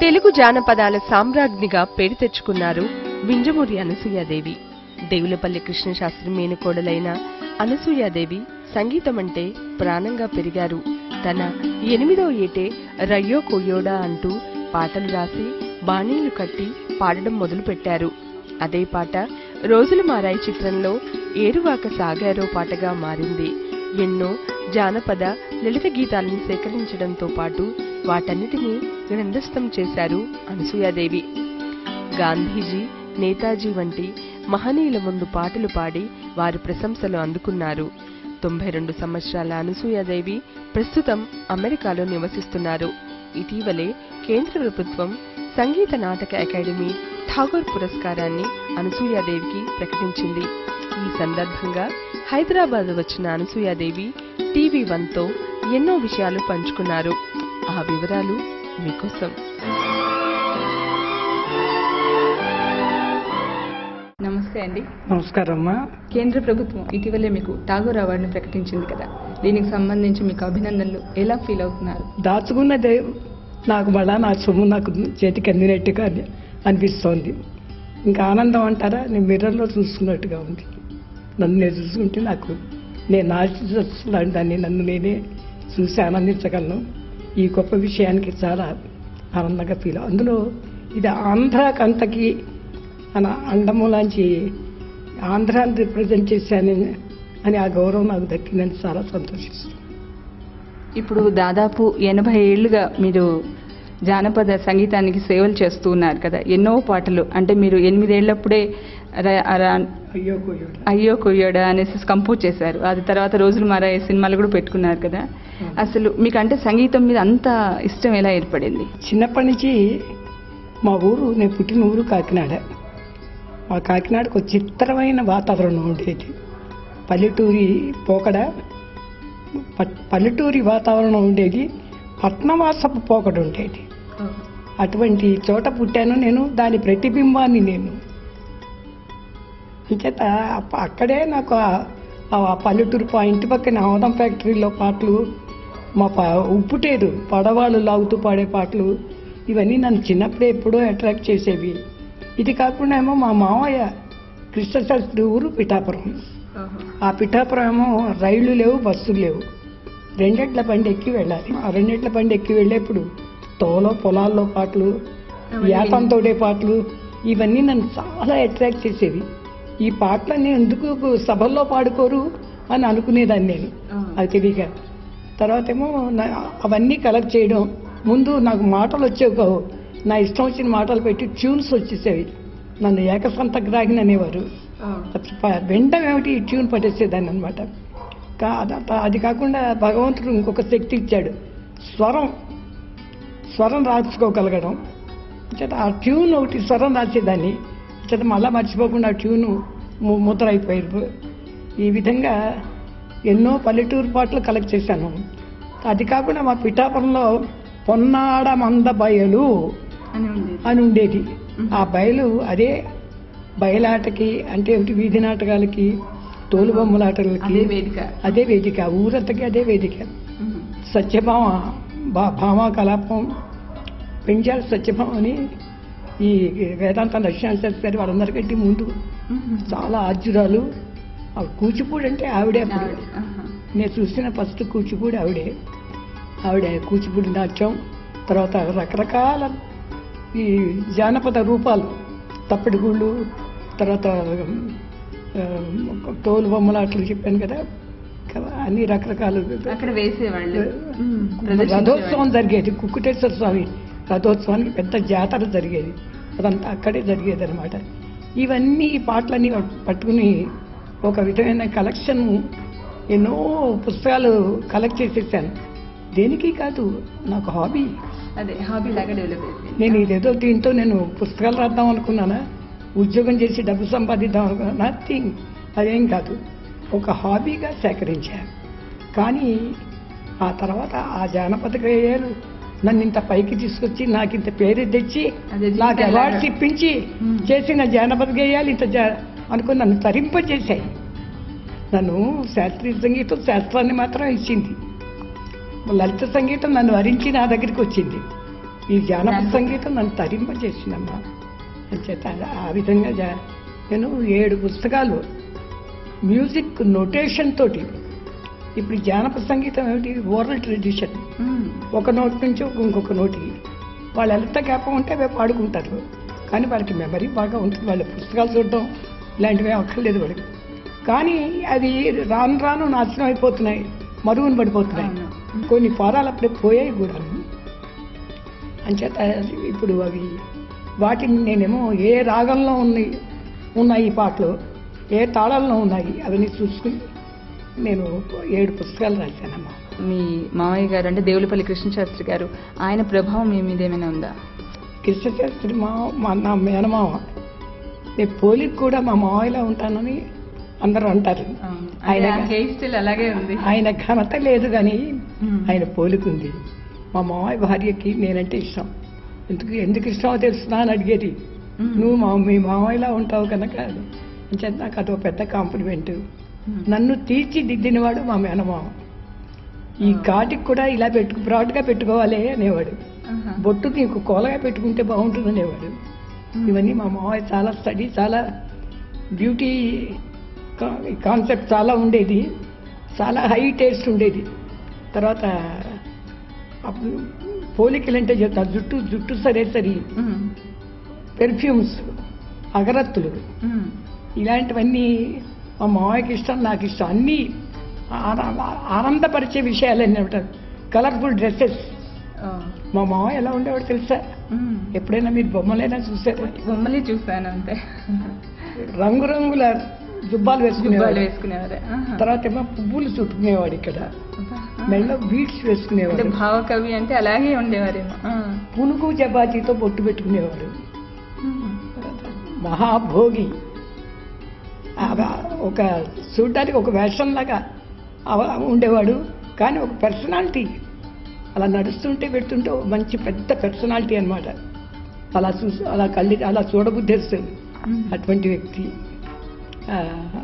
తెలుగు జానపదాల సామ్రాజ్ఞిగా పేరు తెచ్చుకున్నారు వింజమూరి అనసూయాదేవి దేవులపల్లి కృష్ణశాస్త్రి మేనకోడలైన అనసూయాదేవి సంగీతం అంటే ప్రాణంగా పెరిగారు తన ఎనిమిదో ఏటే రయ్యో కొయ్యోడా అంటూ పాటలు రాసి బాణీలు కట్టి పాడడం మొదలుపెట్టారు అదే పాట రోజులు మారాయి చిత్రంలో ఏరువాక సాగారో పాటగా మారింది ఎన్నో జానపద లలిత గీతాలను సేకరించడంతో పాటు వాటన్నిటినీ గ్రంథస్థం చేశారు అనసూయాదేవి గాంధీజీ నేతాజీ వంటి మహనీయుల ముందు పాటలు పాడి వారి ప్రశంసలు అందుకున్నారు తొంభై రెండు సంవత్సరాల అనసూయాదేవి ప్రస్తుతం అమెరికాలో నివసిస్తున్నారు ఇటీవలే కేంద్ర ప్రభుత్వం సంగీత నాటక అకాడమీ ఠాగూర్ పురస్కారాన్ని అనసూయాదేవికి ప్రకటించింది ఈ సందర్భంగా హైదరాబాద్ వచ్చిన అనసూయాదేవి టీవీ వన్తో ఎన్నో విషయాలు పంచుకున్నారు ఆ వివరాలు మీకోసం నమస్తే అండి నమస్కారం అమ్మా కేంద్ర ప్రభుత్వం ఇటీవలే మీకు టాగోర్ అవార్డును ప్రకటించింది కదా దీనికి సంబంధించి మీకు అభినందనలు ఎలా ఫీల్ అవుతున్నారు దాచుకున్నదే నాకు మళ్ళా నా సొమ్ము నాకు చేతికి అందినట్టుగా అని- అనిపిస్తోంది ఇంకా ఆనందం అంటారా నేను మిర్రర్లో చూసుకున్నట్టుగా ఉంది నన్ను నేను చూసుకుంటే నాకు నేను లాంటి దాన్ని నన్ను నేనే చూసి ఆనందించగలను ఈ గొప్ప విషయానికి చాలా ఆనందంగా ఫీల్ అందులో ఇది ఆంధ్రాకంతకి అన అండములాంచి ఆంధ్రాన్ని రిప్రజెంట్ చేశానని అని ఆ గౌరవం నాకు దక్కిందని చాలా సంతోషిస్తున్నాను ఇప్పుడు దాదాపు ఎనభై ఏళ్లుగా మీరు జానపద సంగీతానికి సేవలు చేస్తూ ఉన్నారు కదా ఎన్నో పాటలు అంటే మీరు ఎనిమిదేళ్లప్పుడే ర- ర- అయ్యో కొయ్యోడా అయ్యో కొయ్యోడా అనేసి కంపోజ్ చేశారు అది తర్వాత రోజులు మారాయి సినిమాలు కూడా పెట్టుకున్నారు కదా అసలు మీకు అంటే సంగీతం మీద అంత ఇష్టం ఎలా ఏర్పడింది చిన్నప్పటి నుంచి మా ఊరు నేను పుట్టిన ఊరు కాకినాడ మా కాకినాడకు ఒక చిత్రమైన వాతావరణం ఉండేది పల్లెటూరి పోకడ పట్- పల్లెటూరి వాతావరణం ఉండేది పట్నవాసపు పోకడ ఉండేది అటువంటి చోట పుట్టాను నేను దాని ప్రతిబింబాన్ని నేను అంచేత అప్ప- అక్కడే నాకు ఆ- ఆ పల్లెటూరు పా ఇంటి పక్కన ఆమదం ఫ్యాక్టరీలో పాటలు మా ప ఉప్పుటేరు పడవాళ్ళు లాగుతూ పాడే పాటలు ఇవన్నీ నన్ను చిన్నప్పుడే ఎప్పుడో అట్రాక్ట్ చేసేవి ఇది కాకుండా ఏమో మా మామయ్య కృష్ణశాస్త్రి ఊరు పిఠాపురం ఆ పిఠాపురం ఏమో రైళ్లు లేవు బస్సులు లేవు రెండెట్ల బండి ఎక్కి వెళ్ళాలి ఆ రెండెట్ల బండి ఎక్కి వెళ్ళేప్పుడు తోలో పొలాల్లో పాటలు యాసంతోడే పాటలు ఇవన్నీ నన్ను చాలా అట్రాక్ట్ చేసేవి ఈ పాటలన్నీ ఎందుకు సభల్లో పాడుకోరు అని అనుకునేదాన్ని నేను అది తెలియక తర్వాత ఏమో నా- అవన్నీ కలెక్ట్ చేయడం ముందు నాకు మాటలు వచ్చేవి కావు నా ఇష్టం వచ్చిన మాటలు పెట్టి ట్యూన్స్ వచ్చేసేవి నన్ను ఏకసంతగ్రాహిని అనేవారు ప- వినడం ఏమిటి ఈ ట్యూన్ పట్టేసేదాన్ని అనమాట అది కాకుండా భగవంతుడు ఇంకొక శక్తి ఇచ్చాడు స్వరం స్వరం రాసుకోగలగడం చేత ఆ ట్యూన్ ఒకటి స్వరం రాసేదాన్ని చేత మళ్ళా మర్చిపోకుండా ఆ ట్యూను ము- ముద్ర అయిపోయారు ఈ విధంగా ఎన్నో పల్లెటూరు పాటలు కలెక్ట్ చేశాను అది కాకుండా మా పిఠాపురంలో పొన్నాడ మంద బయలు అని ఉంది అని ఉండేది ఆ బయలు అదే బయలాటకి అంటే ఏమిటి వీధి నాటకాలకి తోలుబొమ్మలాటలకి అదే వేదిక అదే వేదిక ఊరంతకి అదే వేదిక సత్యభామ భా భామ కలాపం పెంచాలి సత్యభామ అని ఈ వేదాంత లక్ష్మణ గారి వాళ్ళందరికంటే ముందు చాలా ఆద్యురాలు ఆ కూచిపూడి అంటే ఆవిడే అప్పుడు నేను చూసిన ఫస్ట్ కూచిపూడి ఆవిడే ఆవిడ కూచిపూడి నాట్యం తర్వాత రకరకాల ఈ జానపద రూపాలు తప్పిడిగుళ్ళు తర్వాత ఆ, తోలు బొమ్మలాటలు చెప్పాను కదా కదా, అన్ని రకరకాలు అక్కడ వేసేవాళ్ళు రథోత్సవం జరిగేది కుక్కుటేశ్వర స్వామి రథోత్సవానికి పెద్ద జాతర జరిగేది అదంతా అక్కడే జరిగేది అనమాట ఇవన్నీ ఈ పాటలన్నీ పట్టుకుని ఒక విధమైన కలెక్షన్ ఎన్నో పుస్తకాలు కలెక్ట్ చేసేసాను దేనికి కాదు నాకు హాబీ అదే హాబీ లాగా డెవలప్ అయిపోయింది నేను ఇదేదో దీంతో నేను పుస్తకాలు రాద్దాం అనుకున్నానా ఉద్యోగం చేసి డబ్బు సంపాదిద్దాం అనుకున్నా నథింగ్ అదేం కాదు ఒక హాబీగా సేకరించాను కానీ ఆ తర్వాత ఆ జానపద గేయాలు నన్ను ఇంత పైకి తీసుకొచ్చి నాకు ఇంత పేరు తెచ్చి అదే నాకు జీవితాలు అవార్డ్స్ ఇప్పించి మ్మ్. చేసిన జానపద గేయాలు ఇంత జా- అనుకుని నన్ను తరింపజేశాయి నన్ను శాస్త్రీయ సంగీతం శాస్త్రాన్ని మాత్రం ఇచ్చింది లలిత సంగీతం నన్ను వరించి నా దగ్గరికి వచ్చింది ఈ జానపద దాంట్లో- సంగీతం నన్ను తరింపజేసిందమ్మా అంచేత ఆ విధంగా జా- నేను ఏడు పుస్తకాలు మ్యూజిక్ నొటేషన్ తోటి ఇప్పుడు ఈ జానపద సంగీతం ఏమిటి ఓరల్ ట్రెడిషన్ మ్మ్. ఒక నోటి నుంచి ఇంకొక నోటికి వాళ్ళు ఎంత జ్ఞాపకం ఉంటే అవే పాడుకుంటారు కానీ వాళ్ళకి మెమరీ బాగా ఉంటుంది వాళ్ళ పుస్తకాలు చూడడం ఇలాంటివి అక్కర్లేదు వాళ్ళకి కానీ అది రాను రాను నాశనం అయిపోతున్నాయి మరుగున పడిపోతున్నాయి అవును. కొన్ని ఫారాలు అప్పుడే పోయాయి కూడా అంచేత ఇప్పుడు అవి వాటిని నేనేమో ఏ రాగంలో ఉన్నాయి ఉన్నాయి ఈ పాటలు ఏ తాళంలో ఉన్నాయి అవన్నీ చూసుకుని నేను ఏడు పుస్తకాలు రాశానమ్మా మీ మామయ్య గారు అంటే దేవులపల్లి కృష్ణశాస్త్రి గారు ఆయన ప్రభావం మీ మీద ఏమైనా ఉందా కృష్ణశాస్త్రి మా మా నా మేనమామ నేను పోలికి కూడా మా మావయ్యలా ఉంటానని అందరూ అంటారు ఆయన హెయిర్ స్టైల్ అలాగే ఉంది ఆయన ఘనత లేదు కానీ మ్మ్. ఆయన పోలికుంది మా మావయ్య భార్యకి నేనంటే ఇష్టం ఎందుకు ఎందుకు ఇష్టమో తెలుసునా అని అడిగేది మ్మ్. నువ్వు మా మీ మావయ్యలా ఉంటావు కనుక అంచేత నాకు అదొక పెద్ద కాంప్లిమెంట్ మ్మ్. నన్ను తీర్చిదిద్దినవాడు మా మేనమామ ఈ ఘాటికి కూడా ఇలా పెట్టు బ్రాడ్గా పెట్టుకోవాలి అనేవాడు ఆహా. బొట్టు నీకు కోలగా పెట్టుకుంటే బాగుంటుంది అనేవాడు మ్మ్. ఇవన్నీ మా మావయ్య చాలా స్టడీ చాలా బ్యూటీ కా- కాన్సెప్ట్ చాలా ఉండేది చాలా హై టేస్ట్ ఉండేది తర్వాత అప్పుడు పోలికలు అంటే చెప్తా జుట్టు జుట్టు సరే సరి మ్మ్. పెర్ఫ్యూమ్స్ అగరత్తులు మ్మ్. ఇలాంటివన్నీ మా మావయ్యకి ఇష్టం నాకు ఇష్టం అన్నీ ఆన- ఆనందపరిచే విషయాలన్నీ ఉంటాయి కలర్ఫుల్ డ్రెస్సెస్ ఓ. మా మావయ్య ఎలా ఉండేవాడు తెలుసా మ్మ్. ఎప్పుడైనా మీరు బొమ్మలైనా చూసారా బొమ్మలే చూసాను అంతే రంగురంగుల జుబ్బాలు జుబ్బాలు వేసుకునేవాడు వేసుకునేవారే ఆహా. తర్వాత ఏమో పువ్వులు చుట్టుకునేవాడు ఇక్కడ అబ్బా. మెడలో బీడ్స్ అంటే వేసుకునేవాడు భావకవి అంటే అలాగే ఉండేవారేమో ఆ. పునుగు చపాతీతో బొట్టు పెట్టుకునేవాడు మ్మ్. మహాభోగి ఆ- ఒక చూడడానికి ఒక వేషం లాగా అవ- ఉండేవాడు కానీ ఒక పర్సనాలిటీ అలా నడుస్తుంటే పెడుతుంటే ఒక మంచి పెద్ద పర్సనాలిటీ అన్నమాట అలా చూసి అలా కళ్ళి అలా చూడబుద్ధేస్తుంది మ్మ్. అటువంటి వ్యక్తి ఆ,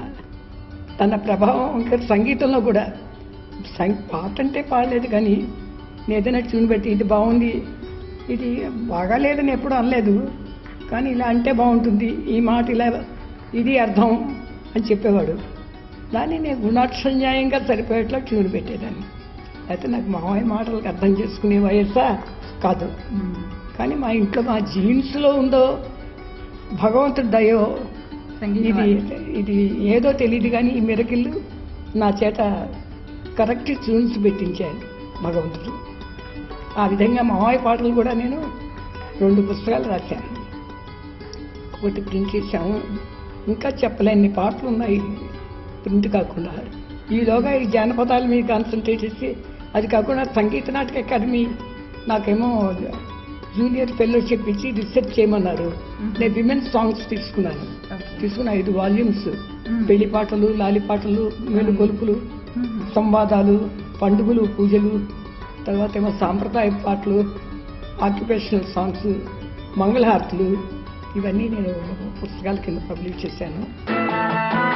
తన ప్రభావం ఇంకా సంగీతంలో కూడా సం పాట అంటే పాడలేదు కానీ నేను ఏదైనా ట్యూన్ పెట్టి ఇది బాగుంది ఇది బాగాలేదని ఎప్పుడు అనలేదు కానీ ఇలా అంటే బాగుంటుంది ఈ మాట ఇలా ఇది అర్థం అని చెప్పేవాడు దాన్ని నేను గుణాక్షన్యాయంగా సరిపోయేట్లా ట్యూన్ పెట్టేదాన్ని అయితే నాకు మామయ్య మాటలకు అర్థం చేసుకునే వయస్సా కాదు మ్మ్. కానీ మా ఇంట్లో మా జీన్స్లో ఉందో భగవంతుడి దయో సంగీతం ఇది ఇది ఏదో తెలియదు కానీ ఈ మెరకిళ్ళు నా చేత కరెక్ట్ ట్యూన్స్ పెట్టించాను భగవంతుడు ఆ విధంగా మామయ్య పాటలు కూడా నేను రెండు పుస్తకాలు రాశాను ఒకటి ప్రింట్ చేశాము ఇంకా చెప్పలేని పాటలు ఉన్నాయి ప్రింట్ కాకుండా ఈలోగా ఈ జానపదాల మీద కాన్సన్ట్రేట్ చేసి అది కాకుండా సంగీత నాటక అకాడమీ నాకేమో జూనియర్ ఫెలోషిప్ ఇచ్చి రీసెర్చ్ చేయమన్నారు నేను విమెన్ సాంగ్స్ తీసుకున్నాను ఓకే. తీసుకున్న ఐదు వాల్యూమ్స్ మ్మ్. పెళ్లి పాటలు లాలి పాటలు మేలుకొలుపులు మ్మ్. సంవాదాలు పండుగలు పూజలు తర్వాత ఏమో సాంప్రదాయ పాటలు ఆక్యుపేషనల్ సాంగ్స్ మంగళహారతులు ఇవన్నీ నేను పుస్తకాల కింద పబ్లిష్ చేశాను